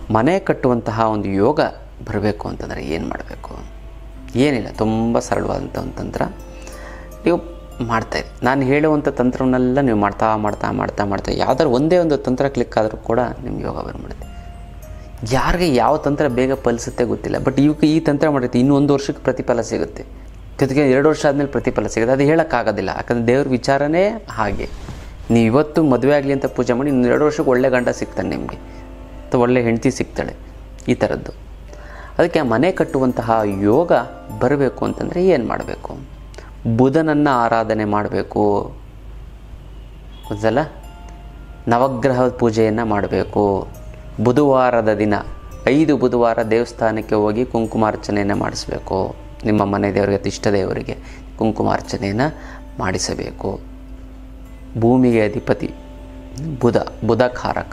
ಮನೆ ಕಟ್ಟುವಂತಹ ಒಂದು ಯೋಗ ಬರಬೇಕು ಅಂತಂದರೆ ಏನು ಮಾಡಬೇಕು ಏನಿಲ್ಲ ತುಂಬ ಸರಳವಾದಂಥ ಒಂದು ತಂತ್ರ ನೀವು ಮಾಡ್ತಾಯಿರಿ ನಾನು ಹೇಳುವಂಥ ತಂತ್ರವನ್ನೆಲ್ಲ ನೀವು ಮಾಡ್ತಾ ಮಾಡ್ತಾ ಮಾಡ್ತಾ ಮಾಡ್ತಾ ಯಾವ್ದಾದ್ರು ಒಂದೇ ಒಂದು ತಂತ್ರ ಕ್ಲಿಕ್ ಆದರೂ ಕೂಡ ನಿಮ್ಗೆ ಯೋಗ ಬಂದ್ಬಿಡುತ್ತೆ ಯಾರಿಗೆ ಯಾವ ತಂತ್ರ ಬೇಗ ಫಲಿಸುತ್ತೆ ಗೊತ್ತಿಲ್ಲ ಬಟ್ ಇವಕ್ಕೆ ಈ ತಂತ್ರ ಮಾಡಿರ್ತೀವಿ ಇನ್ನೂ ಒಂದು ವರ್ಷಕ್ಕೆ ಪ್ರತಿಫಲ ಸಿಗುತ್ತೆ ಜೊತೆಗೆ ಎರಡು ವರ್ಷ ಆದಮೇಲೆ ಪ್ರತಿಫಲ ಸಿಗುತ್ತೆ ಅದು ಹೇಳೋಕ್ಕಾಗೋದಿಲ್ಲ ಯಾಕಂದರೆ ದೇವ್ರ ವಿಚಾರನೇ ಹಾಗೆ ನೀವು ಇವತ್ತು ಮದುವೆ ಆಗಲಿ ಅಂತ ಪೂಜೆ ಮಾಡಿ ಇನ್ನು ಎರಡು ವರ್ಷಕ್ಕೆ ಒಳ್ಳೆ ಗಂಡ ಸಿಗ್ತಾನೆ ನಿಮಗೆ ಅಥವಾ ಒಳ್ಳೆ ಹೆಂಡತಿ ಸಿಗ್ತಾಳೆ ಈ ಥರದ್ದು ಅದಕ್ಕೆ ಆ ಮನೆ ಕಟ್ಟುವಂತಹ ಯೋಗ ಬರಬೇಕು ಅಂತಂದರೆ ಏನು ಮಾಡಬೇಕು ಬುಧನನ್ನು ಆರಾಧನೆ ಮಾಡಬೇಕು ಗೊತ್ತಲ್ಲ ನವಗ್ರಹ ಪೂಜೆಯನ್ನು ಮಾಡಬೇಕು ಬುಧವಾರದ ದಿನ ಐದು ಬುಧವಾರ ದೇವಸ್ಥಾನಕ್ಕೆ ಹೋಗಿ ಕುಂಕುಮಾರ್ಚನೆಯನ್ನು ಮಾಡಿಸಬೇಕು ನಿಮ್ಮ ಮನೆ ದೇವರಿಗೆ ಇಷ್ಟ ದೇವರಿಗೆ ಕುಂಕುಮಾರ್ಚನೆಯನ್ನು ಮಾಡಿಸಬೇಕು ಭೂಮಿಗೆ ಅಧಿಪತಿ ಬುಧ ಬುಧ ಕಾರಕ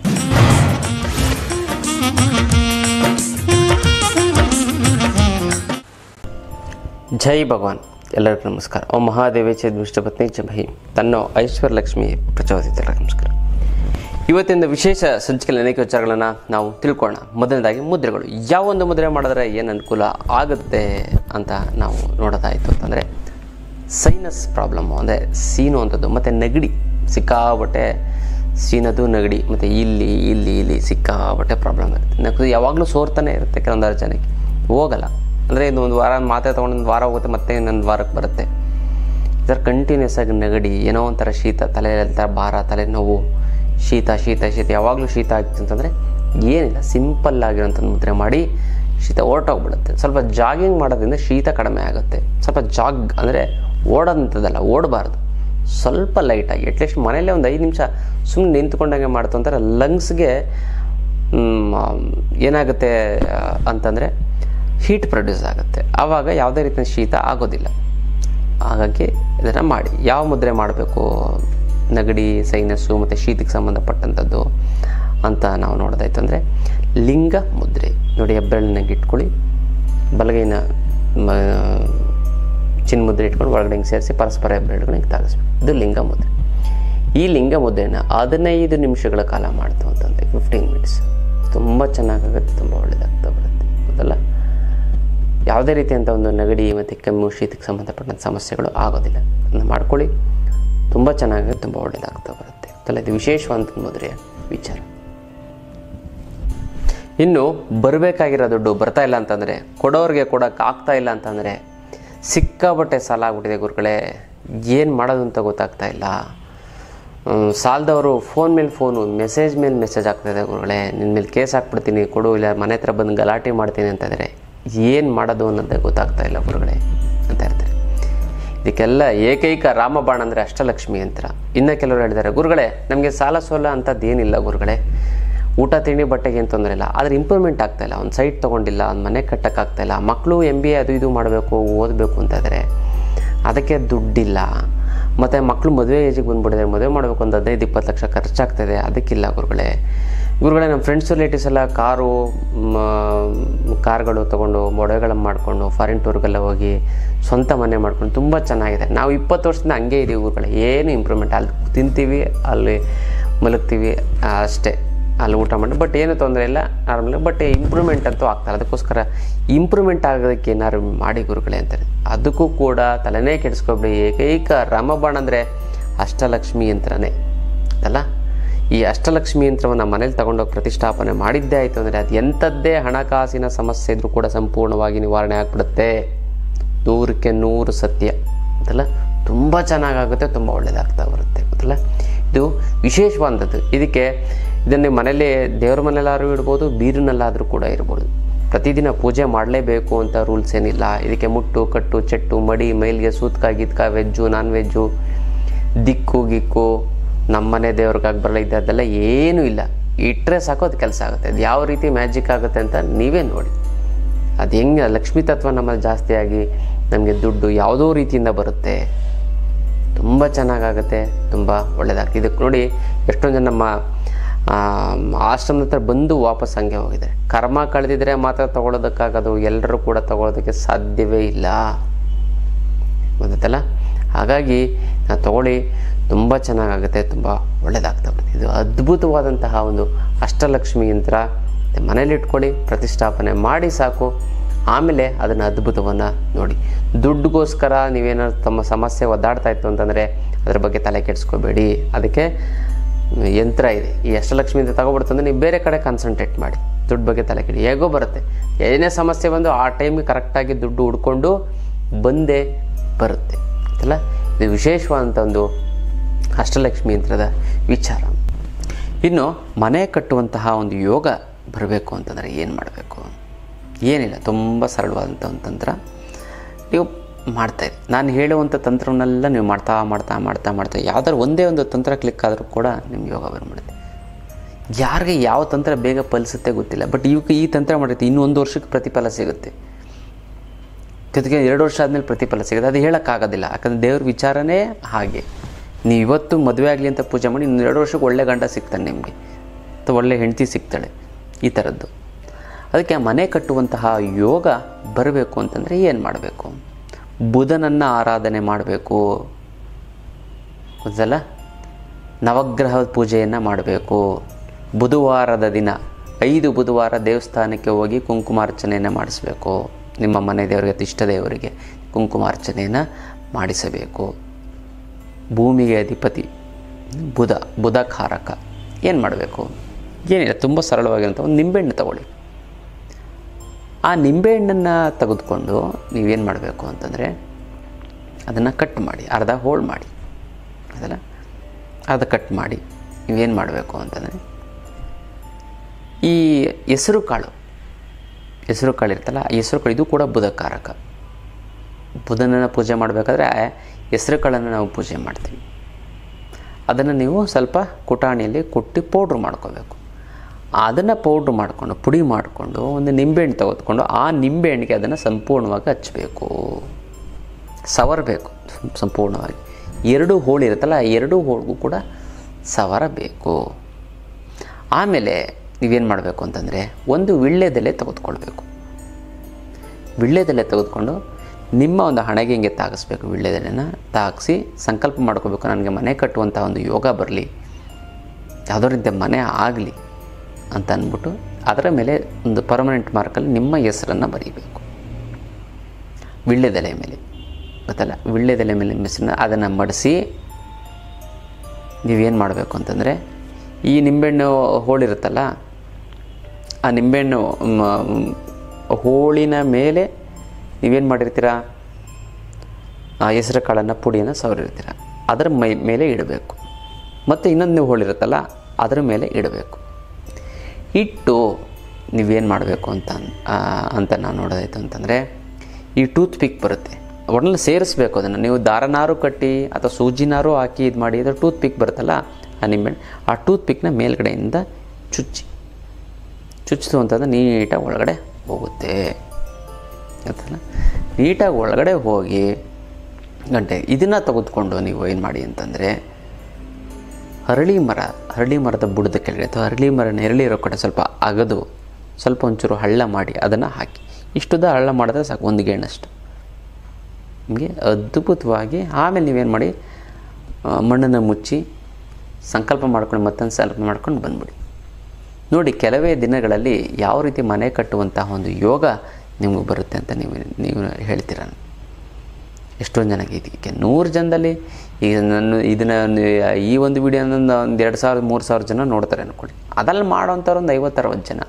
ಜೈ ಭಗವಾನ್ ಎಲ್ಲರಿಗೂ ನಮಸ್ಕಾರ ಓಂ ಮಹಾದೇವಿ ಚೇದ್ ವಿಷ್ಣುಪತ್ನಿ ಚ ಭೈ ತನ್ನೋ ಐಶ್ವರ್ಯ ಲಕ್ಷ್ಮಿ ಪ್ರಚೋದಿತ ನಮಸ್ಕಾರ ಇವತ್ತಿನ ವಿಶೇಷ ಸಂಚಿಕೆಯಲ್ಲಿ ಅನೇಕ ವಿಚಾರಗಳನ್ನು ನಾವು ತಿಳ್ಕೊಳ್ಳೋಣ ಮೊದಲನೇದಾಗಿ ಮುದ್ರೆಗಳು ಯಾವ ಒಂದು ಮುದ್ರೆ ಮಾಡಿದ್ರೆ ಏನು ಅನುಕೂಲ ಆಗುತ್ತೆ ಅಂತ ನಾವು ನೋಡೋದಾಯಿತು ಅಂತಂದರೆ ಸೈನಸ್ ಪ್ರಾಬ್ಲಮ್ಮು ಅಂದರೆ ಸೀನು ಅಂಥದ್ದು ಮತ್ತು ನೆಗಡಿ ಸಿಕ್ಕಾಬಟ್ಟೆ ಸೀನದು ನೆಗಡಿ ಮತ್ತು ಇಲ್ಲಿ ಇಲ್ಲಿ ಇಲ್ಲಿ ಸಿಕ್ಕಾಬಟ್ಟೆ ಪ್ರಾಬ್ಲಮ್ ಇರುತ್ತೆ ನಗದು ಯಾವಾಗಲೂ ಸೋರ್ತಾನೆ ಇರುತ್ತೆ ಕೆಲವೊಂದಾರು ಜನಕ್ಕೆ ಹೋಗಲ್ಲ ಅಂದರೆ ಇದು ಒಂದು ವಾರ ಮಾತ್ರೆ ತೊಗೊಂಡು ಒಂದು ವಾರ ಹೋಗುತ್ತೆ ಮತ್ತೆ ಇನ್ನೊಂದು ವಾರಕ್ಕೆ ಬರುತ್ತೆ ಈ ಥರ ಕಂಟಿನ್ಯೂಸ್ ಆಗಿ ನೆಗಡಿ ಏನೋ ಒಂಥರ ಶೀತ ತಲೆ ಥರ ಭಾರ ತಲೆನೋವು ಶೀತ ಶೀತ ಶೀತ ಯಾವಾಗಲೂ ಶೀತ ಆಗ್ತಿತ್ತು ಅಂತಂದರೆ ಏನಿಲ್ಲ ಸಿಂಪಲ್ ಆಗಿರೋಂಥ ಮುದ್ರೆ ಮಾಡಿ ಶೀತ ಹೊರಟೋಗ್ಬಿಡುತ್ತೆ ಸ್ವಲ್ಪ ಜಾಗಿಂಗ್ ಮಾಡೋದ್ರಿಂದ ಶೀತ ಕಡಿಮೆ ಆಗುತ್ತೆ ಸ್ವಲ್ಪ ಜಾಗ್ ಅಂದರೆ ಓಡೋಂಥದ್ದಲ್ಲ ಓಡಬಾರ್ದು ಸ್ವಲ್ಪ ಲೈಟಾಗಿ ಅಟ್ಲೀಸ್ಟ್ ಮನೇಲೇ ಒಂದು ಐದು ನಿಮಿಷ ಸುಮ್ಮನೆ ನಿಂತ್ಕೊಂಡಂಗೆ ಮಾಡ್ತು ಅಂತಾರೆ ಲಂಗ್ಸ್ಗೆ ಏನಾಗುತ್ತೆ ಆ, ಅಂತಂದರೆ ಹೀಟ್ ಪ್ರೊಡ್ಯೂಸ್ ಆಗುತ್ತೆ ಆವಾಗ ಯಾವುದೇ ರೀತಿಯ ಶೀತ ಆಗೋದಿಲ್ಲ ಹಾಗಾಗಿ ಇದನ್ನು ಮಾಡಿ ಯಾವ ಮುದ್ರೆ ಮಾಡಬೇಕು ನೆಗಡಿ ಸೈನಸ್ಸು ಮತ್ತು ಶೀತಕ್ಕೆ ಸಂಬಂಧಪಟ್ಟಂಥದ್ದು ಅಂತ ನಾವು ನೋಡೋದಾಯ್ತು ಅಂದರೆ ಲಿಂಗ ಮುದ್ರೆ ನೋಡಿ ಹೆಬ್ಬೆರಳನ್ನಾಗಿ ಇಟ್ಕೊಳ್ಳಿ ಬಲಗೈನ ಮ ಚಿನ್ ಮುದ್ರೆ ಇಟ್ಕೊಂಡು ಒಳಗಡೆ ಹಿಂಗೆ ಸೇರಿಸಿ ಪರಸ್ಪರ ಹೆಬ್ಬೆರಳುಗಳು ಹಿಂಗೆ ತಾಗಿಸ್ಬೇಕು ಇದು ಲಿಂಗ ಮುದ್ರೆ ಈ ಲಿಂಗ ಮುದ್ರೆನ ಹದಿನೈದು ನಿಮಿಷಗಳ ಕಾಲ ಮಾಡ್ತು ಅಂತಂದರೆ ಫಿಫ್ಟೀನ್ ಮಿನಿಟ್ಸ್ ತುಂಬ ಚೆನ್ನಾಗಾಗುತ್ತೆ ತುಂಬ ಒಳ್ಳೆಯದಾಗ್ತಾ ಬರುತ್ತೆ ಹೌದಲ್ಲ ಯಾವುದೇ ರೀತಿಯಂಥ ಒಂದು ನೆಗಡಿ ಮತ್ತು ಕೆಮ್ಮು ಶೀತಕ್ಕೆ ಸಂಬಂಧಪಟ್ಟಂಥ ಸಮಸ್ಯೆಗಳು ಆಗೋದಿಲ್ಲ ಅದನ್ನು ಮಾಡ್ಕೊಳ್ಳಿ ತುಂಬ ಚೆನ್ನಾಗಿ ತುಂಬ ಒಳ್ಳೆಯದಾಗ್ತಾ ಬರುತ್ತೆ ಅದಲ್ಲ ಇದು ವಿಶೇಷವಾದಂಥ ಮುದ್ರೆಯ ವಿಚಾರ ಇನ್ನು ಬರಬೇಕಾಗಿರೋ ದುಡ್ಡು ಬರ್ತಾ ಇಲ್ಲ ಅಂತಂದರೆ ಕೊಡೋರಿಗೆ ಕೊಡೋಕೆ ಆಗ್ತಾ ಇಲ್ಲ ಅಂತಂದರೆ ಸಿಕ್ಕಾಬಟ್ಟೆ ಸಾಲ ಆಗ್ಬಿಟ್ಟಿದೆ ಗುರುಗಳೇ ಏನು ಮಾಡೋದು ಅಂತ ಗೊತ್ತಾಗ್ತಾ ಇಲ್ಲ ಹ್ಮ್, ಸಾಲದವರು ಫೋನ್ ಮೇಲೆ ಫೋನು ಮೆಸೇಜ್ ಮೇಲೆ ಮೆಸೇಜ್ ಆಗ್ತಾಯಿದೆ ಗುರುಗಳೇ ನಿನ್ನ ಮೇಲೆ ಕೇಸ್ ಹಾಕ್ಬಿಡ್ತೀನಿ ಕೊಡು ಇಲ್ಲ ಮನೆ ಹತ್ರ ಬಂದು ಗಲಾಟೆ ಮಾಡ್ತೀನಿ ಅಂತ ಇದ್ದಾರೆ ಏನು ಮಾಡೋದು ಅನ್ನೋದೇ ಗೊತ್ತಾಗ್ತಾ ಇಲ್ಲ ಗುರುಗಳೇ ಅಂತ ಇರ್ತಾರೆ ಇದಕ್ಕೆಲ್ಲ ಏಕೈಕ ರಾಮಬಾಣ ಅಂದರೆ ಅಷ್ಟಲಕ್ಷ್ಮಿ ಯಂತ್ರ ಇನ್ನು ಕೆಲವರು ಹೇಳಿದ್ದಾರೆ ಗುರುಗಳೇ ನಮಗೆ ಸಾಲ ಸೋಲ ಅಂಥದ್ದು ಏನಿಲ್ಲ ಗುರುಗಳೇ ಊಟ ತಿಂಡಿ ಬಟ್ಟೆಗೆ ಏನು ತೊಂದರೆ ಇಲ್ಲ ಆದರೆ ಇಂಪ್ರೂವ್ಮೆಂಟ್ ಆಗ್ತಾ ಇಲ್ಲ ಒಂದು ಸೈಟ್ ತೊಗೊಂಡಿಲ್ಲ ಒಂದು ಮನೆ ಕಟ್ಟೋಕ್ಕಾಗ್ತಾ ಇಲ್ಲ ಮಕ್ಕಳು ಎಮ್ ಬಿ ಎ ಅದು ಇದು ಮಾಡಬೇಕು ಓದಬೇಕು ಅಂತ ಇದ್ದಾರೆ ಅದಕ್ಕೆ ದುಡ್ಡಿಲ್ಲ ಮತ್ತು ಮಕ್ಕಳು ಮದುವೆ ಏಜಿಗೆ ಬಂದ್ಬಿಟ್ಟಿದ್ದಾರೆ ಮದುವೆ ಮಾಡಬೇಕು ಒಂದು ಹದಿನೈದು ಇಪ್ಪತ್ತು ಲಕ್ಷ ಖರ್ಚಾಗ್ತದೆ ಅದಕ್ಕಿಲ್ಲ ಗುರುಗಳೇ ಗುರುಗಳೇ ನಮ್ಮ ಫ್ರೆಂಡ್ಸ್ ರಿಲೇಟಿವ್ಸ್ ಎಲ್ಲ ಕಾರು ಮ- ಕಾರ್ಗಳು ತೊಗೊಂಡು ಮೊಡವೆಗಳನ್ನು ಮಾಡಿಕೊಂಡು ಫಾರಿನ್ ಟೂರ್ಗೆಲ್ಲ ಹೋಗಿ ಸ್ವಂತ ಮನೆ ಮಾಡ್ಕೊಂಡು ತುಂಬ ಚೆನ್ನಾಗಿದೆ ನಾವು ಇಪ್ಪತ್ತು ವರ್ಷದಿಂದ ಹಂಗೆ ಇದೀವಿ ಗುರುಗಳೇ ಏನು ಇಂಪ್ರೂವ್ಮೆಂಟ್ ಅಲ್ಲಿ ತಿಂತೀವಿ ಅಲ್ಲಿ ಮಲಗ್ತೀವಿ ಆ, ಅಷ್ಟೇ ಅಲ್ಲಿ ಊಟ ಮಾಡಿ ಬಟ್ ಏನು ತೊಂದರೆ ಇಲ್ಲ ನಾರ್ಮಲ್ ಬಟ್ ಇಂಪ್ರೂವ್ಮೆಂಟ್ ಅಂತೂ ಆಗ್ತಾರೆ ಅದಕ್ಕೋಸ್ಕರ ಇಂಪ್ರೂವ್ಮೆಂಟ್ ಆಗೋದಕ್ಕೆ ಏನಾದ್ರು ಮಾಡಿ ಗುರುಗಳೇ ಅಂತಾರೆ ಅದಕ್ಕೂ ಕೂಡ ತಲೆನೇ ಕೆಡಿಸ್ಕೊಬೇಡಿ ಏಕೈಕ ರಾಮಬಾಣ ಅಂದರೆ ಅಷ್ಟಲಕ್ಷ್ಮಿ ಯಂತ್ರನೇ ಅಲ್ಲ ಈ ಅಷ್ಟಲಕ್ಷ್ಮಿ ಯಂತ್ರವನ್ನು ಮನೇಲಿ ತಗೊಂಡೋಗಿ ಪ್ರತಿಷ್ಠಾಪನೆ ಮಾಡಿದ್ದೇ ಆಯಿತು ಅಂದರೆ ಅದು ಎಂಥದ್ದೇ ಹಣಕಾಸಿನ ಸಮಸ್ಯೆ ಇದ್ರೂ ಕೂಡ ಸಂಪೂರ್ಣವಾಗಿ ನಿವಾರಣೆ ಆಗಿಬಿಡುತ್ತೆ ನೂರಕ್ಕೆ ನೂರು ಸತ್ಯ ಅಂತಲ್ಲ ತುಂಬ ಚೆನ್ನಾಗಾಗುತ್ತೆ ತುಂಬ ಒಳ್ಳೆಯದಾಗ್ತಾ ಬರುತ್ತೆ ಗೊತ್ತಲ್ಲ ಇದು ವಿಶೇಷವಾದದ್ದು ಇದಕ್ಕೆ ಇದನ್ನು ಮನೇಲಿ ದೇವ್ರ ಮನೆಯಲ್ಲಾದ್ರೂ ಇಡ್ಬೋದು ಬೀರಿನಲ್ಲಾದರೂ ಕೂಡ ಇರ್ಬೋದು ಪ್ರತಿದಿನ ಪೂಜೆ ಮಾಡಲೇಬೇಕು ಅಂತ ರೂಲ್ಸ್ ಏನಿಲ್ಲ ಇದಕ್ಕೆ ಮುಟ್ಟು ಕಟ್ಟು ಚೆಟ್ಟು ಮಡಿ ಮೈಲಿಗೆ ಸೂತ್ಕ ಗೀತ್ಕ ವೆಜ್ಜು ನಾನ್ ವೆಜ್ಜು ದಿಕ್ಕು ಗಿಕ್ಕು ನಮ್ಮನೆ ದೇವ್ರಿಗಾಗಿ ಬರಲ್ಲ ಇದ್ದದ್ದೆಲ್ಲ ಏನೂ ಇಲ್ಲ ಇಟ್ಟರೆ ಸಾಕು ಅದು ಕೆಲಸ ಆಗುತ್ತೆ ಅದು ಯಾವ ರೀತಿ ಮ್ಯಾಜಿಕ್ ಆಗುತ್ತೆ ಅಂತ ನೀವೇ ನೋಡಿ ಅದು ಹೆಂಗೆ ಲಕ್ಷ್ಮೀ ತತ್ವ ನಮ್ಮಲ್ಲಿ ಜಾಸ್ತಿ ಆಗಿ ನಮಗೆ ದುಡ್ಡು ಯಾವುದೋ ರೀತಿಯಿಂದ ಬರುತ್ತೆ ತುಂಬ ಚೆನ್ನಾಗಾಗುತ್ತೆ ತುಂಬ ಒಳ್ಳೆಯದಾಗ್ತದೆ ಇದಕ್ಕೆ ನೋಡಿ ಎಷ್ಟೊಂದು ಜನ ನಮ್ಮ ಆ, ಆಶ್ರಮದ ಹತ್ರ ಬಂದು ವಾಪಸ್ ಹಂಗೆ ಹೋಗಿದ್ದಾರೆ ಕರ್ಮ ಕಳೆದಿದ್ರೆ ಮಾತ್ರ ತಗೊಳ್ಳೋದಕ್ಕಾಗೋದು ಎಲ್ಲರೂ ಕೂಡ ತಗೊಳ್ಳೋದಕ್ಕೆ ಸಾಧ್ಯವೇ ಇಲ್ಲ ಗೊತ್ತಲ್ಲ ಹಾಗಾಗಿ ನಾವು ತಗೊಳ್ಳಿ ತುಂಬ ಚೆನ್ನಾಗಾಗುತ್ತೆ ತುಂಬ ಒಳ್ಳೆಯದಾಗ್ತಾ ಬರುತ್ತೆ ಇದು ಅದ್ಭುತವಾದಂತಹ ಒಂದು ಅಷ್ಟಲಕ್ಷ್ಮಿ ಯಂತ್ರ ಮನೇಲಿ ಇಟ್ಕೊಳ್ಳಿ ಪ್ರತಿಷ್ಠಾಪನೆ ಮಾಡಿ ಸಾಕು ಆಮೇಲೆ ಅದನ್ನು ಅದ್ಭುತವನ್ನು ನೋಡಿ ದುಡ್ಡುಗೋಸ್ಕರ ನೀವೇನಾದ್ರು ತಮ್ಮ ಸಮಸ್ಯೆ ಒದ್ದಾಡ್ತಾ ಇತ್ತು ಅಂತಂದರೆ ಅದ್ರ ಬಗ್ಗೆ ತಲೆ ಕೆಡಿಸ್ಕೋಬೇಡಿ ಅದಕ್ಕೆ ಯಂತ್ರ ಇದೆ ಈ ಅಷ್ಟಲಕ್ಷ್ಮಿ ಅಂತ ತಗೊಬಿಡ್ತಂದ್ರೆ ನೀವು ಬೇರೆ ಕಡೆ ಕಾನ್ಸಂಟ್ರೇಟ್ ಮಾಡಿ ದುಡ್ಡು ಬಗ್ಗೆ ತಲೆ ಕೆಡಿ ಹೇಗೋ ಬರುತ್ತೆ ಏನೇ ಸಮಸ್ಯೆ ಬಂದು ಆ ಟೈಮಿಗೆ ಕರೆಕ್ಟಾಗಿ ದುಡ್ಡು ಹುಡ್ಕೊಂಡು ಬಂದೇ ಬರುತ್ತೆ ಆಯ್ತಲ್ಲ ಇದು ವಿಶೇಷವಾದಂಥ ಒಂದು ಅಷ್ಟಲಕ್ಷ್ಮಿ ಯಂತ್ರದ ವಿಚಾರ ಇನ್ನು ಮನೆ ಕಟ್ಟುವಂತಹ ಒಂದು ಯೋಗ ಬರಬೇಕು ಅಂತಂದರೆ ಏನು ಮಾಡಬೇಕು ಏನಿಲ್ಲ ತುಂಬ ಸರಳವಾದಂಥ ಒಂದು ತಂತ್ರ ನೀವು ಮಾಡ್ತಾಯಿರಿ ನಾನು ಹೇಳುವಂಥ ತಂತ್ರವನ್ನೆಲ್ಲ ನೀವು ಮಾಡ್ತಾ ಮಾಡ್ತಾ ಮಾಡ್ತಾ ಮಾಡ್ತಾ ಯಾವ್ದಾದ್ರು ಒಂದೇ ಒಂದು ತಂತ್ರ ಕ್ಲಿಕ್ ಆದರೂ ಕೂಡ ನಿಮ್ಗೆ ಯೋಗ ಬಂದ್ಬಿಡುತ್ತೆ ಯಾರಿಗೆ ಯಾವ ತಂತ್ರ ಬೇಗ ಫಲಿಸುತ್ತೆ ಗೊತ್ತಿಲ್ಲ ಬಟ್ ಇವಕ್ಕೆ ಈ ತಂತ್ರ ಮಾಡಿರುತ್ತೆ ಇನ್ನೂ ಒಂದು ವರ್ಷಕ್ಕೆ ಪ್ರತಿಫಲ ಸಿಗುತ್ತೆ ಜೊತೆಗೆ ಎರಡು ವರ್ಷ ಆದಮೇಲೆ ಪ್ರತಿಫಲ ಸಿಗುತ್ತೆ ಅದು ಹೇಳೋಕ್ಕಾಗೋದಿಲ್ಲ ಯಾಕಂದರೆ ದೇವ್ರ ವಿಚಾರನೇ ಹಾಗೆ ನೀವು ಇವತ್ತು ಮದುವೆ ಆಗಲಿ ಅಂತ ಪೂಜೆ ಮಾಡಿ ಇನ್ನು ಎರಡು ವರ್ಷಕ್ಕೆ ಒಳ್ಳೆ ಗಂಡ ಸಿಗ್ತಾನೆ ನಿಮಗೆ ಅಥವಾ ಒಳ್ಳೆ ಹೆಂಡತಿ ಸಿಗ್ತಾಳೆ ಈ ಥರದ್ದು ಅದಕ್ಕೆ ಆ ಮನೆ ಕಟ್ಟುವಂತಹ ಯೋಗ ಬರಬೇಕು ಅಂತಂದರೆ ಏನು ಮಾಡಬೇಕು ಬುಧನನ್ನು ಆರಾಧನೆ ಮಾಡಬೇಕು ಗೊತ್ತಲ್ಲ ನವಗ್ರಹ ಪೂಜೆಯನ್ನು ಮಾಡಬೇಕು ಬುಧವಾರದ ದಿನ ಐದು ಬುಧವಾರ ದೇವಸ್ಥಾನಕ್ಕೆ ಹೋಗಿ ಕುಂಕುಮಾರ್ಚನೆಯನ್ನು ಮಾಡಿಸಬೇಕು ನಿಮ್ಮ ಮನೆ ದೇವರಿಗೆ ಅಥವಾ ಇಷ್ಟ ದೇವರಿಗೆ ಕುಂಕುಮಾರ್ಚನೆಯನ್ನು ಮಾಡಿಸಬೇಕು ಭೂಮಿಗೆ ಅಧಿಪತಿ ಬುಧ ಬುಧ ಕಾರಕ ಏನು ಮಾಡಬೇಕು ಏನಿಲ್ಲ ತುಂಬ ಸರಳವಾಗಿರೋಂಥ ಒಂದು ನಿಂಬೆಹಣ್ಣು ತಗೊಳ್ಳಿ ಆ ನಿಂಬೆಹಣ್ಣನ್ನು ತೆಗೆದುಕೊಂಡು ನೀವೇನು ಮಾಡಬೇಕು ಅಂತಂದರೆ ಅದನ್ನು ಕಟ್ ಮಾಡಿ ಅರ್ಧ ಹೋಳು ಮಾಡಿ ಅದಲ್ಲ ಅರ್ಧ ಕಟ್ ಮಾಡಿ ನೀವೇನು ಮಾಡಬೇಕು ಅಂತಂದರೆ ಈ ಹೆಸರು ಕಾಳು ಹೆಸರು ಕಾಳು ಇರ್ತಲ್ಲ ಆ ಹೆಸರು ಕಾಳು ಇದು ಕೂಡ ಬುಧಕಾರಕ ಬುಧನನ್ನು ಪೂಜೆ ಮಾಡಬೇಕಾದ್ರೆ ಹೆಸರು ಕಾಳನ್ನು ನಾವು ಪೂಜೆ ಮಾಡ್ತೀವಿ ಅದನ್ನು ನೀವು ಸ್ವಲ್ಪ ಕುಟಾಣಿಯಲ್ಲಿ ಕುಟ್ಟಿ ಪೌಡ್ರ್ ಮಾಡ್ಕೋಬೇಕು ಅದನ್ನು ಪೌಡ್ರ್ ಮಾಡಿಕೊಂಡು ಪುಡಿ ಮಾಡಿಕೊಂಡು ಒಂದು ನಿಂಬೆಹಣ್ಣು ತೆಗೆದುಕೊಂಡು ಆ ನಿಂಬೆಹಣ್ಣಿಗೆ ಅದನ್ನು ಸಂಪೂರ್ಣವಾಗಿ ಹಚ್ಚಬೇಕು ಸವರಬೇಕು ಸಂಪೂರ್ಣವಾಗಿ ಎರಡು ಹೋಳು ಇರುತ್ತಲ್ಲ ಆ ಎರಡು ಹೋಳಿಗೂ ಕೂಡ ಸವರಬೇಕು ಆಮೇಲೆ ನೀವೇನು ಮಾಡಬೇಕು ಅಂತಂದರೆ ಒಂದು ವಿಳ್ಳೆದೆಲೆ ತೆಗೆದುಕೊಳ್ಬೇಕು ವಿಳ್ಳೆದೆಲೆ ತೆಗೆದುಕೊಂಡು ನಿಮ್ಮ ಒಂದು ಹಣೆಗೆ ಹಿಂಗೆ ತಾಗಿಸ್ಬೇಕು ವಿಳ್ಳೆದೆಲೆನ ತಾಗಿಸಿ ಸಂಕಲ್ಪ ಮಾಡ್ಕೋಬೇಕು ನನಗೆ ಮನೆ ಕಟ್ಟುವಂಥ ಒಂದು ಯೋಗ ಬರಲಿ ಯಾವುದೋ ರೀತಿಯ ಮನೆ ಆಗಲಿ ಅಂತ ಅಂದ್ಬಿಟ್ಟು ಅದರ ಮೇಲೆ ಒಂದು ಪರ್ಮನೆಂಟ್ ಮಾರ್ಕಲ್ಲಿ ನಿಮ್ಮ ಹೆಸರನ್ನು ಬರೀಬೇಕು ವಿಳ್ಳೆದೆಲೆ ಮೇಲೆ ಗೊತ್ತಲ್ಲ ವಿಳ್ಳೆದೆಲೆ ಮೇಲೆ ನಿಮ್ಮ ಹೆಸರನ್ನ ಅದನ್ನು ಮಡಿಸಿ ನೀವೇನು ಮಾಡಬೇಕು ಅಂತಂದರೆ ಈ ನಿಂಬೆಹಣ್ಣು ಹೋಳಿರುತ್ತಲ್ಲ ಆ ನಿಂಬೆಹಣ್ಣು ಮ- ಹೋಳಿನ ಮೇಲೆ ನೀವೇನು ಮಾಡಿರ್ತೀರ ಆ ಹೆಸರು ಕಾಳನ್ನು ಪುಡಿಯನ್ನು ಸವರಿರ್ತೀರ ಅದರ ಮೈ ಮೇಲೆ ಇಡಬೇಕು ಮತ್ತು ಇನ್ನೊಂದು ನೀವು ಹೋಳಿರುತ್ತಲ್ಲ ಅದರ ಮೇಲೆ ಇಡಬೇಕು ಇಟ್ಟು ನೀವೇನು ಮಾಡಬೇಕು ಅಂತ ಆ, ಅಂತ ನಾನು ನೋಡೋದಾಯ್ತು ಅಂತಂದರೆ ಈ ಟೂತ್ ಪಿಕ್ ಬರುತ್ತೆ ಒಟ್ನಲ್ಲಿ ಸೇರಿಸ್ಬೇಕು ಅದನ್ನು ನೀವು ದಾರನಾರು ಕಟ್ಟಿ ಅಥವಾ ಸೂಜಿನಾರು ಹಾಕಿ ಇದು ಮಾಡಿ ಅದು ಟೂತ್ ಪಿಕ್ ಬರುತ್ತಲ್ಲ ಆ ನಿಂಬೆಹಣ್ಣು ಆ ಟೂತ್ ಪಿಕ್ನ ಮೇಲ್ಗಡೆಯಿಂದ ಚುಚ್ಚಿ ಚುಚ್ಚಿತು ಅಂತಂದ್ರೆ ನೀಟಾಗಿ ಒಳಗಡೆ ಹೋಗುತ್ತೆ ಆಯ್ತಲ್ಲ ನೀಟಾಗಿ ಒಳಗಡೆ ಹೋಗಿ ಗಂಟೆ ಇದನ್ನು ತೆಗೆದುಕೊಂಡು ನೀವು ಏನು ಮಾಡಿ ಅಂತಂದರೆ ಹರಳಿ ಮರ ಹರಳಿ ಮರದ ಬುಡದ ಕೆಳಗಡೆ ಅಥವಾ ಹರಳಿ ಮರ ನೆರಳಿ ಇರೋ ಕಡೆ ಸ್ವಲ್ಪ ಅಗದು ಸ್ವಲ್ಪ ಒಂಚೂರು ಹಳ್ಳ ಮಾಡಿ ಅದನ್ನು ಹಾಕಿ ಇಷ್ಟುದ ಹಳ್ಳ ಮಾಡಿದ್ರೆ ಸಾಕು ಒಂದು ಗೇಣಷ್ಟು ನಿಮಗೆ ಅದ್ಭುತವಾಗಿ ಆಮೇಲೆ ನೀವೇನು ಮಾಡಿ ಆ, ಮಣ್ಣನ್ನು ಮುಚ್ಚಿ ಸಂಕಲ್ಪ ಮಾಡ್ಕೊಂಡು ಮತ್ತೊಂದು ಸಂಕಲ್ಪ ಮಾಡ್ಕೊಂಡು ಬಂದ್ಬಿಡಿ ನೋಡಿ ಕೆಲವೇ ದಿನಗಳಲ್ಲಿ ಯಾವ ರೀತಿ ಮನೆ ಕಟ್ಟುವಂತಹ ಒಂದು ಯೋಗ ನಿಮಗೆ ಬರುತ್ತೆ ಅಂತ ನೀವು ನೀವು ಹೇಳ್ತೀರ ಎಷ್ಟೊಂದು ಜನಕ್ಕೆ ಇದಕ್ಕೆ ನೂರು ಜನದಲ್ಲಿ ಈಗ ನನ್ನ ಇದನ್ನು ಈ ಒಂದು ವಿಡಿಯೋನ ಒಂದು ಎರಡು ಸಾವಿರ ಮೂರು ಸಾವಿರ ಜನ ನೋಡ್ತಾರೆ ಅಂದ್ಕೊಳ್ಳಿ ಅದ್ರಲ್ಲಿ ಮಾಡೋಂಥವ್ರು ಒಂದು ಐವತ್ತು ಅರವತ್ತು ಜನ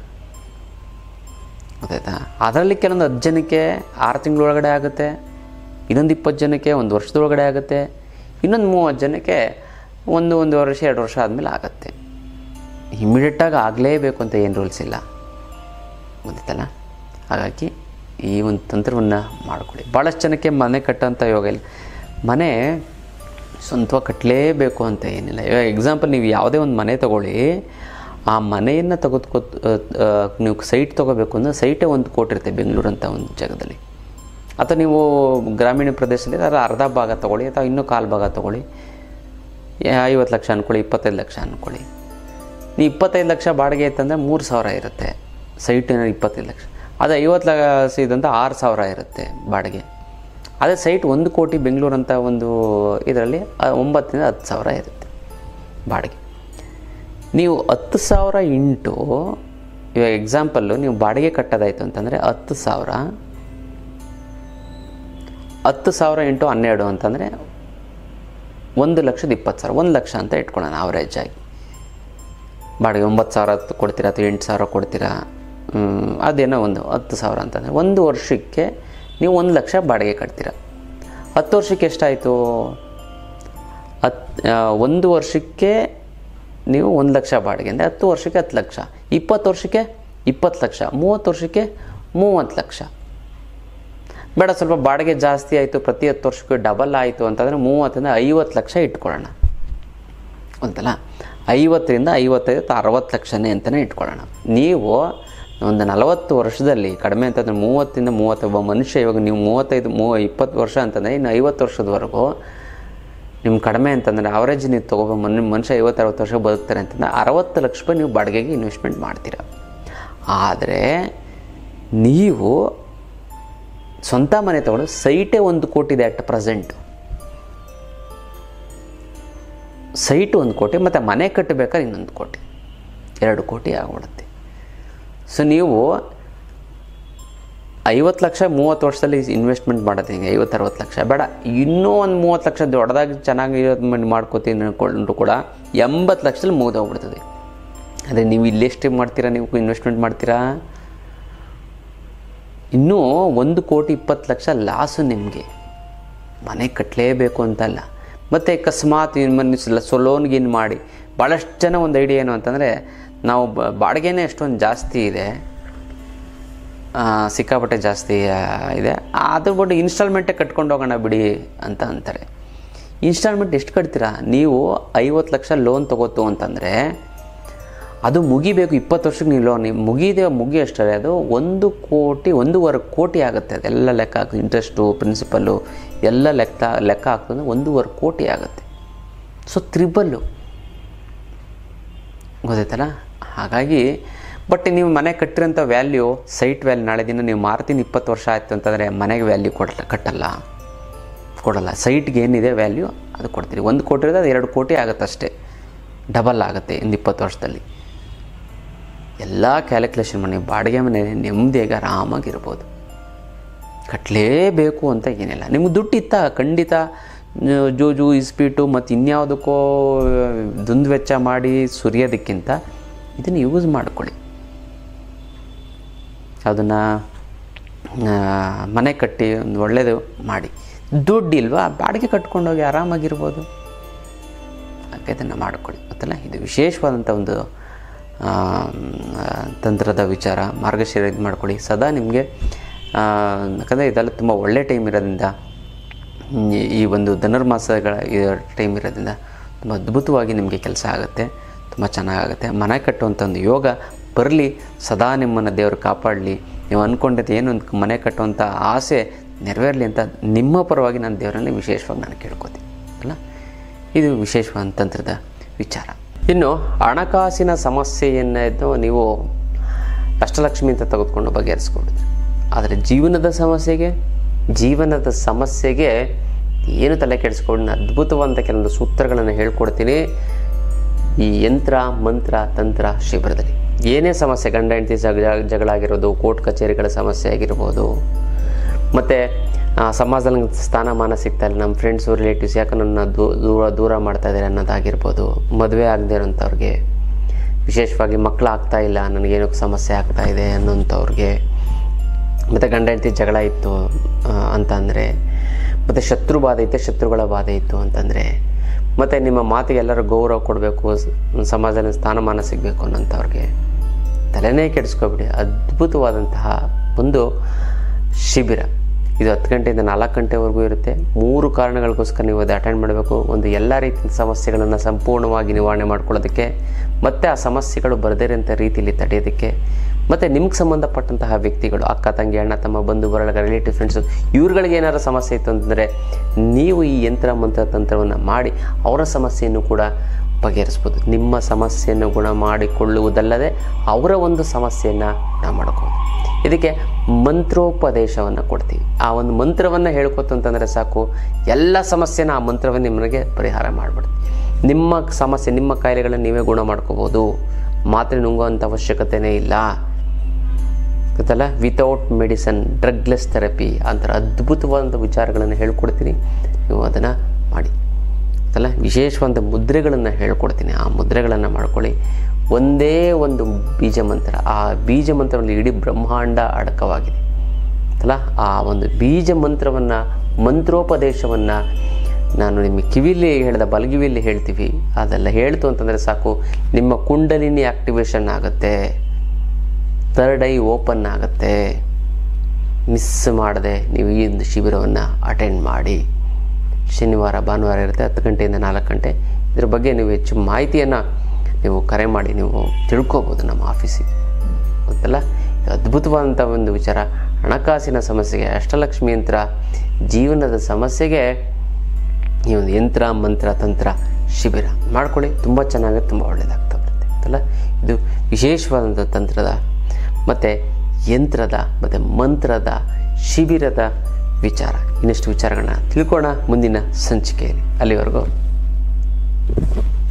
ಗೊತ್ತಾಯ್ತಾ ಅದರಲ್ಲಿ ಕೆಲವೊಂದು ಹತ್ತು ಜನಕ್ಕೆ ಆರು ತಿಂಗಳೊಳಗಡೆ ಆಗುತ್ತೆ ಇನ್ನೊಂದು ಇಪ್ಪತ್ತು ಜನಕ್ಕೆ ಒಂದು ವರ್ಷದೊಳಗಡೆ ಆಗುತ್ತೆ ಇನ್ನೊಂದು ಮೂವತ್ತು ಜನಕ್ಕೆ ಒಂದು ಒಂದು ವರ್ಷ ಎರಡು ವರ್ಷ ಆದಮೇಲೆ ಆಗುತ್ತೆ ಇಮಿಡಿಯೇಟಾಗಿ ಆಗಲೇಬೇಕು ಅಂತ ಏನು ರೂಲ್ಸ್ ಇಲ್ಲ ಗೊತ್ತಿತ್ತಲ್ಲ ಹಾಗಾಗಿ ಈ ಒಂದು ತಂತ್ರವನ್ನು ಮಾಡಿಕೊಡಿ ಭಾಳಷ್ಟು ಜನಕ್ಕೆ ಮನೆ ಕಟ್ಟೋಂಥ ಯೋಗ ಇಲ್ಲ ಮನೆ ಸ್ವಂತವಾಗಿ ಕಟ್ಟಲೇಬೇಕು ಅಂತ ಏನಿಲ್ಲ ಇವಾಗ ಎಕ್ಸಾಂಪಲ್ ನೀವು ಯಾವುದೇ ಒಂದು ಮನೆ ತಗೊಳ್ಳಿ ಆ ಮನೆಯನ್ನು ತೆಗೆದುಕೊ ನೀವು ಸೈಟ್ ತೊಗೋಬೇಕು ಅಂದರೆ ಸೈಟೇ ಒಂದು ಕೋಟಿರುತ್ತೆ ಬೆಂಗಳೂರು ಅಂತ ಒಂದು ಜಾಗದಲ್ಲಿ ಅಥವಾ ನೀವು ಗ್ರಾಮೀಣ ಪ್ರದೇಶದಲ್ಲಿ ಅದರ ಅರ್ಧ ಭಾಗ ತೊಗೊಳ್ಳಿ ಅಥವಾ ಇನ್ನೂ ಕಾಲು ಭಾಗ ತೊಗೊಳ್ಳಿ ಐವತ್ತು ಲಕ್ಷ ಅಂದ್ಕೊಳ್ಳಿ ಇಪ್ಪತ್ತೈದು ಲಕ್ಷ ಅಂದ್ಕೊಳ್ಳಿ ನೀವು ಇಪ್ಪತ್ತೈದು ಲಕ್ಷ ಬಾಡಿಗೆ ಇತ್ತಂದರೆ ಮೂರು ಸಾವಿರ ಇರುತ್ತೆ ಸೈಟಿನ ಇಪ್ಪತ್ತೈದು ಲಕ್ಷ ಅದು ಐವತ್ತು ಲಕ್ಷ ಇದಂತ ಆರು ಸಾವಿರ ಇರುತ್ತೆ ಬಾಡಿಗೆ ಅದೇ ಸೈಟ್ ಒಂದು ಕೋಟಿ ಬೆಂಗಳೂರು ಅಂತ ಒಂದು ಇದರಲ್ಲಿ ಆ, ಒಂಬತ್ತರಿಂದ ಹತ್ತು ಸಾವಿರ ಇರುತ್ತೆ ಬಾಡಿಗೆ ನೀವು ಹತ್ತು ಸಾವಿರ ಇಂಟು ಇವಾಗ ಎಕ್ಸಾಂಪಲ್ಲು ನೀವು ಬಾಡಿಗೆ ಕಟ್ಟೋದಾಯಿತು ಅಂತಂದರೆ ಹತ್ತು ಸಾವಿರ ಹತ್ತು ಸಾವಿರ ಇಂಟು ಹನ್ನೆರಡು ಅಂತಂದರೆ ಒಂದು ಲಕ್ಷದ ಇಪ್ಪತ್ತು ಸಾವಿರ ಒಂದು ಲಕ್ಷ ಅಂತ ಇಟ್ಕೊಳ್ಳೋಣ ಅವರೇಜ್ ಆಗಿ ಬಾಡಿಗೆ ಒಂಬತ್ತು ಸಾವಿರ ಹತ್ತು ಕೊಡ್ತೀರಾ ಅಥವಾ ಎಂಟು ಸಾವಿರ ಕೊಡ್ತೀರಾ ಹ್ಮ್, ಅದೇನೋ ಒಂದು ಹತ್ತು ಸಾವಿರ ಅಂತಂದರೆ ಒಂದು ವರ್ಷಕ್ಕೆ ನೀವು ಒಂದು ಲಕ್ಷ ಬಾಡಿಗೆ ಕಟ್ತೀರಾ ಹತ್ತು ವರ್ಷಕ್ಕೆ ಎಷ್ಟಾಯಿತು ಹತ್ತು ಒಂದು ವರ್ಷಕ್ಕೆ ನೀವು ಒಂದು ಲಕ್ಷ ಬಾಡಿಗೆ ಅಂದರೆ ಹತ್ತು ವರ್ಷಕ್ಕೆ ಹತ್ತು ಲಕ್ಷ ಇಪ್ಪತ್ತು ವರ್ಷಕ್ಕೆ ಇಪ್ಪತ್ತು ಲಕ್ಷ ಮೂವತ್ತು ವರ್ಷಕ್ಕೆ ಮೂವತ್ತು ಲಕ್ಷ ಬೇಡ ಸ್ವಲ್ಪ ಬಾಡಿಗೆ ಜಾಸ್ತಿ ಆಯಿತು ಪ್ರತಿ ಹತ್ತು ವರ್ಷಕ್ಕೂ ಡಬಲ್ ಆಯಿತು ಅಂತಂದರೆ ಮೂವತ್ತರಿಂದ ಐವತ್ತು ಲಕ್ಷ ಇಟ್ಕೊಳ್ಳೋಣ ಅಂತಲ್ಲ ಐವತ್ತರಿಂದ ಐವತ್ತೈದು ಅಥವಾ ಅರವತ್ತು ಲಕ್ಷನೇ ಅಂತಲೇ ಇಟ್ಕೊಳ್ಳೋಣ ನೀವು ಒಂದು ನಲವತ್ತು ವರ್ಷದಲ್ಲಿ ಕಡಿಮೆ ಅಂತಂದರೆ ಮೂವತ್ತಿಂದ ಮೂವತ್ತು ಒಬ್ಬ ಮನುಷ್ಯ ಇವಾಗ ನೀವು ಮೂವತ್ತೈದು ಮೂವ ಇಪ್ಪತ್ತು ವರ್ಷ ಅಂತಂದರೆ ಇನ್ನು ಐವತ್ತು ವರ್ಷದವರೆಗೂ ನಿಮ್ಮ ಕಡಿಮೆ ಅಂತಂದರೆ ಅವರೇಜ್ ನೀವು ತೊಗೊಬ ಮನ್ ಮನುಷ್ಯ ಐವತ್ತು ಅರವತ್ತು ವರ್ಷ ಬದುಕ್ತಾರೆ ಅಂತಂದರೆ ಅರವತ್ತು ಲಕ್ಷ ರೂಪಾಯಿ ನೀವು ಬಾಡಿಗೆಗೆ ಇನ್ವೆಸ್ಟ್ಮೆಂಟ್ ಮಾಡ್ತೀರ ಆದರೆ ನೀವು ಸ್ವಂತ ಮನೆ ತಗೊಂಡು ಸೈಟೇ ಒಂದು ಕೋಟಿ ಇದೆ ಅಟ್ ಪ್ರೆಸೆಂಟ್ ಸೈಟು ಒಂದು ಕೋಟಿ ಮತ್ತು ಮನೆ ಕಟ್ಟಬೇಕಾದ್ರೆ ಇನ್ನೊಂದು ಕೋಟಿ ಎರಡು ಕೋಟಿ ಆಗ್ಬಿಡುತ್ತೆ ಸೊ ನೀವು ಐವತ್ತು ಲಕ್ಷ ಮೂವತ್ತು ವರ್ಷದಲ್ಲಿ ಇನ್ವೆಸ್ಟ್ಮೆಂಟ್ ಮಾಡೋದು ಹಿಂಗೆ ಐವತ್ತು ಅರವತ್ತು ಲಕ್ಷ ಬೇಡ ಇನ್ನೂ ಒಂದು ಮೂವತ್ತು ಲಕ್ಷ ದೊಡ್ಡದಾಗಿ ಚೆನ್ನಾಗಿ ಇರೋದು ಮಾಡಿ ಮಾಡ್ಕೋತೀನಿ ಅಂದ್ಕೊಂಡ್ರು ಕೂಡ ಎಂಬತ್ತು ಲಕ್ಷದಲ್ಲಿ ಮುಗಿದೋಗ್ಬಿಡ್ತದೆ ಅದೇ ನೀವು ಇಲ್ಲೆಷ್ಟು ಮಾಡ್ತೀರಾ ನೀವು ಇನ್ವೆಸ್ಟ್ಮೆಂಟ್ ಮಾಡ್ತೀರಾ ಇನ್ನೂ ಒಂದು ಕೋಟಿ ಇಪ್ಪತ್ತು ಲಕ್ಷ ಲಾಸು ನಿಮಗೆ ಮನೆ ಕಟ್ಟಲೇಬೇಕು ಅಂತಲ್ಲ ಮತ್ತು ಅಕಸ್ಮಾತ್ ಮನೆ ಸೊಲೋನ್ಗಿನ್ ಮಾಡಿ ಭಾಳಷ್ಟು ಜನ ಒಂದು ಐಡಿಯಾ ಏನು ಅಂತಂದರೆ ನಾವು ಬ ಬಾಡಿಗೆನೇ ಎಷ್ಟೊಂದು ಜಾಸ್ತಿ ಇದೆ ಆ, ಸಿಕ್ಕಾಪಟ್ಟೆ ಜಾಸ್ತಿ ಆ, ಇದೆ ಅದ್ರ ಬಿಟ್ಟು ಇನ್ಸ್ಟಾಲ್ಮೆಂಟೇ ಕಟ್ಕೊಂಡು ಹೋಗೋಣ ಬಿಡಿ ಅಂತ ಅಂತಾರೆ ಇನ್ಸ್ಟಾಲ್ಮೆಂಟ್ ಎಷ್ಟು ಕಟ್ತೀರಾ ನೀವು ಐವತ್ತು ಲಕ್ಷ ಲೋನ್ ತಗೋತು ಅಂತಂದರೆ ಅದು ಮುಗಿಬೇಕು ಇಪ್ಪತ್ತು ವರ್ಷಕ್ಕೆ ನೀವು ಲೋನ್ ಮುಗಿದೇ ಮುಗಿ ಅಷ್ಟೇ ಅದು ಒಂದು ಕೋಟಿ ಒಂದೂವರೆ ಕೋಟಿ ಆಗುತ್ತೆ ಅದೆಲ್ಲ ಲೆಕ್ಕ ಹಾಕಿ ಇಂಟ್ರೆಸ್ಟು ಪ್ರಿನ್ಸಿಪಲ್ಲು ಎಲ್ಲ ಲೆಕ್ಕ ಲೆಕ್ಕ ಹಾಕಿದ್ರೆ ಒಂದೂವರೆ ಕೋಟಿ ಆಗುತ್ತೆ ಸೊ ತ್ರಿಬಲ್ಲು ಗೊತ್ತಾಯ್ತಲ್ಲ ಹಾಗಾಗಿ ಬಟ್ ನೀವು ಮನೆ ಕಟ್ಟಿರೋಂಥ ವ್ಯಾಲ್ಯೂ ಸೈಟ್ ವ್ಯಾಲ್ಯೂ ನಾಳೆ ದಿನ ನೀವು ಮಾರ್ತೀನಿ ಇಪ್ಪತ್ತು ವರ್ಷ ಆಯಿತು ಅಂತಂದರೆ ಮನೆಗೆ ವ್ಯಾಲ್ಯೂ ಕೊಡಲ್ಲ ಕಟ್ಟಲ್ಲ ಕೊಡಲ್ಲ ಸೈಟ್ಗೆ ಏನಿದೆ ವ್ಯಾಲ್ಯೂ ಅದು ಕೊಡ್ತೀರಿ ಒಂದು ಕೋಟಿ ಇರೋದು ಅದು ಎರಡು ಕೋಟಿ ಆಗುತ್ತೆ ಅಷ್ಟೇ ಡಬಲ್ ಆಗುತ್ತೆ ಇನ್ನು ಇಪ್ಪತ್ತು ವರ್ಷದಲ್ಲಿ ಎಲ್ಲ ಕ್ಯಾಲ್ಕುಲೇಷನ್ ಮಾಡಿ ಬಾಡಿಗೆ ಮನೆ ನೆಮ್ಮದಿಯಾಗಿ ಆರಾಮಾಗಿರ್ಬೋದು ಕಟ್ಟಲೇಬೇಕು ಅಂತ ಏನಿಲ್ಲ ನಿಮ್ಗೆ ದುಡ್ಡು ಇತ್ತ ಖಂಡಿತ ಜೂ- ಜೂಜು ಇಸ್ಪೀಟು ಮತ್ತು ಇನ್ಯಾವುದಕ್ಕೋ ದುಂದು ವೆಚ್ಚ ಮಾಡಿ ಸುರಿಯೋದಕ್ಕಿಂತ ಇದನ್ನು ಯೂಸ್ ಮಾಡ್ಕೊಳ್ಳಿ ಅದನ್ನು ಮನೆ ಕಟ್ಟಿ ಒಂದು ಒಳ್ಳೆಯದು ಮಾಡಿ ದುಡ್ಡು ಇಲ್ವಾ ಬಾಡಿಗೆ ಕಟ್ಕೊಂಡೋಗಿ ಆರಾಮಾಗಿರ್ಬೋದು ಹಾಗೆ ಇದನ್ನು ಮಾಡ್ಕೊಳ್ಳಿ ಗೊತ್ತಲ್ಲ ಇದು ವಿಶೇಷವಾದಂಥ ಒಂದು ಆ, ತಂತ್ರದ ವಿಚಾರ ಮಾರ್ಗಶಿರ ಇದು ಮಾಡ್ಕೊಳ್ಳಿ ಸದಾ ನಿಮಗೆ ಯಾಕಂದರೆ ಇದೆಲ್ಲ ತುಂಬ ಒಳ್ಳೆ ಟೈಮ್ ಇರೋದ್ರಿಂದ ಹ್ಮ್, ಈ ಒಂದು ಧನುರ್ಮಾಸಗಳ ಟೈಮ್ ಇರೋದ್ರಿಂದ ತುಂಬ ಅದ್ಭುತವಾಗಿ ನಿಮಗೆ ಕೆಲಸ ಆಗುತ್ತೆ ತುಂಬ ಚೆನ್ನಾಗಾಗುತ್ತೆ ಮನೆ ಕಟ್ಟುವಂಥ ಒಂದು ಯೋಗ ಬರಲಿ ಸದಾ ನಿಮ್ಮನ್ನು ದೇವರು ಕಾಪಾಡಲಿ ನೀವು ಅಂದ್ಕೊಂಡಿದ್ದು ಏನು ಒಂದು ಮನೆ ಕಟ್ಟುವಂಥ ಆಸೆ ನೆರವೇರಲಿ ಅಂತ ನಿಮ್ಮ ಪರವಾಗಿ ನಾನು ದೇವರಲ್ಲಿ ವಿಶೇಷವಾಗಿ ನಾನು ಕೇಳ್ಕೊತೀನಿ ಅಲ್ಲ ಇದು ವಿಶೇಷವಾದ ತಂತ್ರದ ವಿಚಾರ ಇನ್ನು ಹಣಕಾಸಿನ ಸಮಸ್ಯೆಯನ್ನು ನೀವು ಅಷ್ಟಲಕ್ಷ್ಮಿ ಅಂತ ತೆಗೆದುಕೊಂಡು ಬಗೆಹರಿಸ್ಕೊಂಡಿದ್ರಿ ಆದರೆ ಜೀವನದ ಸಮಸ್ಯೆಗೆ ಜೀವನದ ಸಮಸ್ಯೆಗೆ ಏನು ತಲೆ ಕೆಡಿಸ್ಕೊಂಡು ಅದ್ಭುತವಾದಂಥ ಕೆಲವೊಂದು ಸೂತ್ರಗಳನ್ನು ಹೇಳ್ಕೊಡ್ತೀನಿ ಈ ಯಂತ್ರ ಮಂತ್ರ ತಂತ್ರ ಶಿಬಿರದಲ್ಲಿ ಏನೇ ಸಮಸ್ಯೆ ಗಂಡ ಹೆಂಡತಿ ಜಗಳ ಜಗಳ ಆಗಿರೋದು ಕೋರ್ಟ್ ಕಚೇರಿಗಳ ಸಮಸ್ಯೆ ಆಗಿರ್ಬೋದು ಮತ್ತು ಸಮಾಜದಲ್ಲಿ ನಂಗೆ ಸ್ಥಾನಮಾನ ಸಿಗ್ತಾ ಇಲ್ಲ ನಮ್ಮ ಫ್ರೆಂಡ್ಸು ರಿಲೇಟಿವ್ಸ್ ಯಾಕೆ ನನ್ನ ದೂ- ದೂರ ದೂರ ಮಾಡ್ತಾ ಇದ್ದಾರೆ ಅನ್ನೋದಾಗಿರ್ಬೋದು ಮದುವೆ ಆಗದೆ ಇರೋಂಥವ್ರಿಗೆ ವಿಶೇಷವಾಗಿ ಮಕ್ಕಳು ಆಗ್ತಾ ಇಲ್ಲ ನನಗೇನೋ ಸಮಸ್ಯೆ ಆಗ್ತಾ ಇದೆ ಅನ್ನೋಂಥವ್ರಿಗೆ ಮತ್ತು ಗಂಡ ಹೆಂಡತಿ ಜಗಳ ಇತ್ತು ಆ, ಅಂತ ಅಂದರೆ ಮತ್ತು ಶತ್ರು ಬಾಧೆ ಇತ್ತು ಶತ್ರುಗಳ ಬಾಧೆ ಇತ್ತು ಅಂತಂದರೆ ಮತ್ತು ನಿಮ್ಮ ಮಾತಿಗೆ ಎಲ್ಲರೂ ಗೌರವ ಕೊಡಬೇಕು ಸಮಾಜದಲ್ಲಿ ಸ್ಥಾನಮಾನ ಸಿಗಬೇಕು ಅನ್ನೋಂಥವ್ರಿಗೆ ತಲೆನೇ ಕೆಡಿಸ್ಕೊಬಿಡಿ ಅದ್ಭುತವಾದಂತಹ ಒಂದು ಶಿಬಿರ ಇದು ಹತ್ತು ಗಂಟೆಯಿಂದ ನಾಲ್ಕು ಗಂಟೆವರೆಗೂ ಇರುತ್ತೆ ಮೂರು ಕಾರಣಗಳಿಗೋಸ್ಕರ ನೀವು ಅದು ಅಟೆಂಡ್ ಮಾಡಬೇಕು ಒಂದು ಎಲ್ಲ ರೀತಿಯ ಸಮಸ್ಯೆಗಳನ್ನು ಸಂಪೂರ್ಣವಾಗಿ ನಿವಾರಣೆ ಮಾಡ್ಕೊಳ್ಳೋದಕ್ಕೆ ಮತ್ತು ಆ ಸಮಸ್ಯೆಗಳು ಬರದೇ ಇರೋಂಥ ರೀತಿಯಲ್ಲಿ ತಡೆಯೋದಕ್ಕೆ ಮತ್ತು ನಿಮ್ಗೆ ಸಂಬಂಧಪಟ್ಟಂತಹ ವ್ಯಕ್ತಿಗಳು ಅಕ್ಕ ತಂಗಿ ಅಣ್ಣ ತಮ್ಮ ಬಂಧು ಬರಳಗ ರಿಲೇಟಿವ್ ಫ್ರೆಂಡ್ಸು ಇವ್ರುಗಳಿಗೆ ಏನಾರು ಸಮಸ್ಯೆ ಇತ್ತು ಅಂತಂದರೆ ನೀವು ಈ ಯಂತ್ರ ಮಂತ್ರ ತಂತ್ರವನ್ನು ಮಾಡಿ ಅವರ ಸಮಸ್ಯೆಯನ್ನು ಕೂಡ ಬಗೆಹರಿಸ್ಬೋದು ನಿಮ್ಮ ಸಮಸ್ಯೆಯನ್ನು ಗುಣ ಮಾಡಿಕೊಳ್ಳುವುದಲ್ಲದೆ ಅವರ ಒಂದು ಸಮಸ್ಯೆಯನ್ನು ನಾವು ಮಾಡ್ಕೋಬೋದು ಇದಕ್ಕೆ ಮಂತ್ರೋಪದೇಶವನ್ನು ಕೊಡ್ತೀವಿ ಆ ಒಂದು ಮಂತ್ರವನ್ನು ಹೇಳ್ಕೊತು ಅಂತಂದರೆ ಸಾಕು ಎಲ್ಲ ಸಮಸ್ಯೆನ ಆ ಮಂತ್ರವೇ ನಿಮಗೆ ಪರಿಹಾರ ಮಾಡಿಬಿಡುತ್ತೆ ನಿಮ್ಮ ಸಮಸ್ಯೆ ನಿಮ್ಮ ಕಾಯಿಲೆಗಳನ್ನು ನೀವೇ ಗುಣ ಮಾಡ್ಕೋಬೋದು ಮಾತ್ರೆ ನುಂಗುವಂಥ ಅವಶ್ಯಕತೆನೇ ಇಲ್ಲ ಗೊತ್ತಲ್ಲ ವಿತೌಟ್ ಮೆಡಿಸನ್ ಡ್ರಗ್ಲೆಸ್ ಥೆರಪಿ ಅಂತರ ಅದ್ಭುತವಾದಂಥ ವಿಚಾರಗಳನ್ನು ಹೇಳ್ಕೊಡ್ತೀನಿ ನೀವು ಅದನ್ನು ಮಾಡಿ ಗೊತ್ತಲ್ಲ ವಿಶೇಷವಾದ ಮುದ್ರೆಗಳನ್ನು ಹೇಳ್ಕೊಡ್ತೀನಿ ಆ ಮುದ್ರೆಗಳನ್ನು ಮಾಡ್ಕೊಳ್ಳಿ ಒಂದೇ ಒಂದು ಬೀಜ ಮಂತ್ರ ಆ ಬೀಜ ಮಂತ್ರದಲ್ಲಿ ಇಡೀ ಬ್ರಹ್ಮಾಂಡ ಅಡಕವಾಗಿದೆ ಅಲ್ಲ ಆ ಒಂದು ಬೀಜ ಮಂತ್ರವನ್ನು ಮಂತ್ರೋಪದೇಶವನ್ನು ನಾನು ನಿಮ್ಮ ಕಿವಿಲಿ ಹೇಳಿದ ಬಲಗಿವಿಯಲ್ಲಿ ಹೇಳ್ತೀವಿ ಅದೆಲ್ಲ ಹೇಳ್ತು ಅಂತಂದರೆ ಸಾಕು ನಿಮ್ಮ ಕುಂಡಲಿನಿ ಆ್ಯಕ್ಟಿವೇಶನ್ ಆಗುತ್ತೆ ಥರ್ಡ್ ಐ ಓಪನ್ ಆಗುತ್ತೆ ಮಿಸ್ ಮಾಡದೆ ನೀವು ಈ ಒಂದು ಶಿಬಿರವನ್ನು ಅಟೆಂಡ್ ಮಾಡಿ ಶನಿವಾರ ಭಾನುವಾರ ಇರುತ್ತೆ ಹತ್ತು ಗಂಟೆಯಿಂದ ನಾಲ್ಕು ಗಂಟೆ ಇದ್ರ ಬಗ್ಗೆ ನೀವು ಹೆಚ್ಚು ಮಾಹಿತಿಯನ್ನು ನೀವು ಕರೆ ಮಾಡಿ ನೀವು ತಿಳ್ಕೊಬೋದು ನಮ್ಮ ಆಫೀಸಿಗೆ ಗೊತ್ತಲ್ಲ ಇದು ಅದ್ಭುತವಾದಂಥ ಒಂದು ವಿಚಾರ ಹಣಕಾಸಿನ ಸಮಸ್ಯೆಗೆ ಅಷ್ಟಲಕ್ಷ್ಮಿ ಯಂತ್ರ ಜೀವನದ ಸಮಸ್ಯೆಗೆ ಈ ಒಂದು ಯಂತ್ರ ಮಂತ್ರ ತಂತ್ರ ಶಿಬಿರ ಮಾಡ್ಕೊಳ್ಳಿ ತುಂಬ ಚೆನ್ನಾಗಿ ತುಂಬ ಒಳ್ಳೆಯದಾಗ್ತಾ ಬರುತ್ತೆ ಗೊತ್ತಲ್ಲ ಇದು ವಿಶೇಷವಾದಂಥ ತಂತ್ರದ ಮತ್ತು ಯಂತ್ರದ ಮತ್ತು ಮಂತ್ರದ ಶಿಬಿರದ ವಿಚಾರ ಇನ್ನಷ್ಟು ವಿಚಾರಗಳನ್ನ ತಿಳ್ಕೋಣ ಮುಂದಿನ ಸಂಚಿಕೆಯಲ್ಲಿ ಅಲ್ಲಿವರೆಗೂ